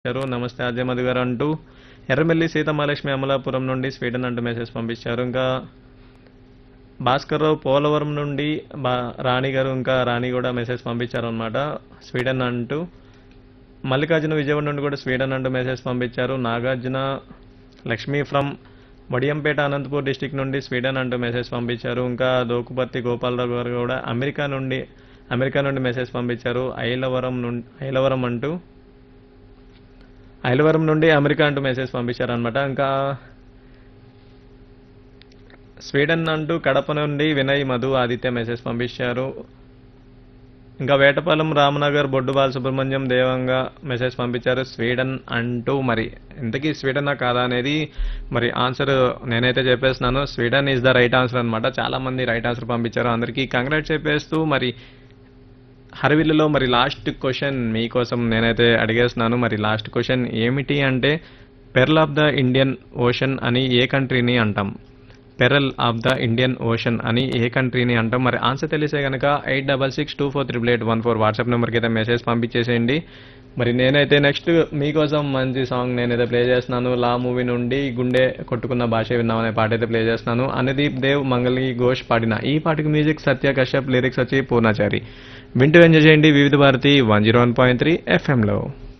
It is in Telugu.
పంపించారు నమస్తే అజయ్ మధు గారు అంటూ ఎర్రమెల్లి సీతమహాలక్ష్మి అమలాపురం నుండి స్వీడన్ అంటూ మెసేజ్ పంపించారు ఇంకా భాస్కర్ రావు పోలవరం నుండి బా రాణి గారు ఇంకా రాణి కూడా మెసేజ్ పంపించారు అనమాట స్వీడన్ అంటూ మల్లికార్జున విజయవాడ నుండి కూడా స్వీడన్ అంటూ మెసేజ్ పంపించారు నాగార్జున లక్ష్మి ఫ్రమ్ వడియంపేట అనంతపూర్ డిస్టిక్ నుండి స్వీడన్ అంటూ మెసేజ్ పంపించారు ఇంకా దోకుపర్తి గోపాలరావు గారు కూడా అమెరికా నుండి అమెరికా నుండి మెసేజ్ పంపించారు ఐలవరం నుండి ఐలవరం అంటూ ఐలవరం నుండి అమెరికా అంటూ మెసేజ్ పంపించారు అనమాట ఇంకా స్వీడన్ అంటూ కడప నుండి వినయ్ మధు ఆదిత్య మెసేజ్ పంపించారు ఇంకా వేటపాలెం రామనగర్ బొడ్డు బాలసుబ్రహ్మణ్యం దేవంగా మెసేజ్ పంపించారు స్వీడన్ అంటూ మరి ఇంతకీ స్వీడనా కాదా అనేది మరి ఆన్సర్ నేనైతే చెప్పేస్తున్నాను Sweden is the right answer అనమాట చాలా మంది రైట్ ఆన్సర్ పంపించారు అందరికీ కంగ్రాట్స్ చెప్పేస్తూ మరి హరవిల్లులో మరి లాస్ట్ క్వశ్చన్ మీకోసం నేనైతే అడిగేస్తున్నాను మరి లాస్ట్ క్వశ్చన్ ఏమిటి అంటే pearl of the Indian ocean అని ఏ కంట్రీని అంటాం pearl of the Indian ocean అని ఏ కంట్రీని అంటాం మరి ఆన్సర్ తెలిసే కనుక eight double six two four triple eight one four WhatsApp నెంబర్కి అయితే మెసేజ్ పంపించేసేయండి మరి నేనైతే నెక్స్ట్ మీకోసం మంచి సాంగ్ నేనైతే ప్లే చేస్తున్నాను లా మూవీ నుండి గుండె కొట్టుకున్న భాష విన్నామనే పాట అయితే ప్లే చేస్తున్నాను అనుదీప్ దేవ్ మంగళి ఘోష్ పాడిన ఈ పాటకి మ్యూజిక్ సత్య కశ్యప్ లిరిక్స్ వచ్చి పూర్ణాచారి వింటూ ఎంజాయ్ చేయండి Vividh Bharati one zero one point three ఎఫ్ఎంలో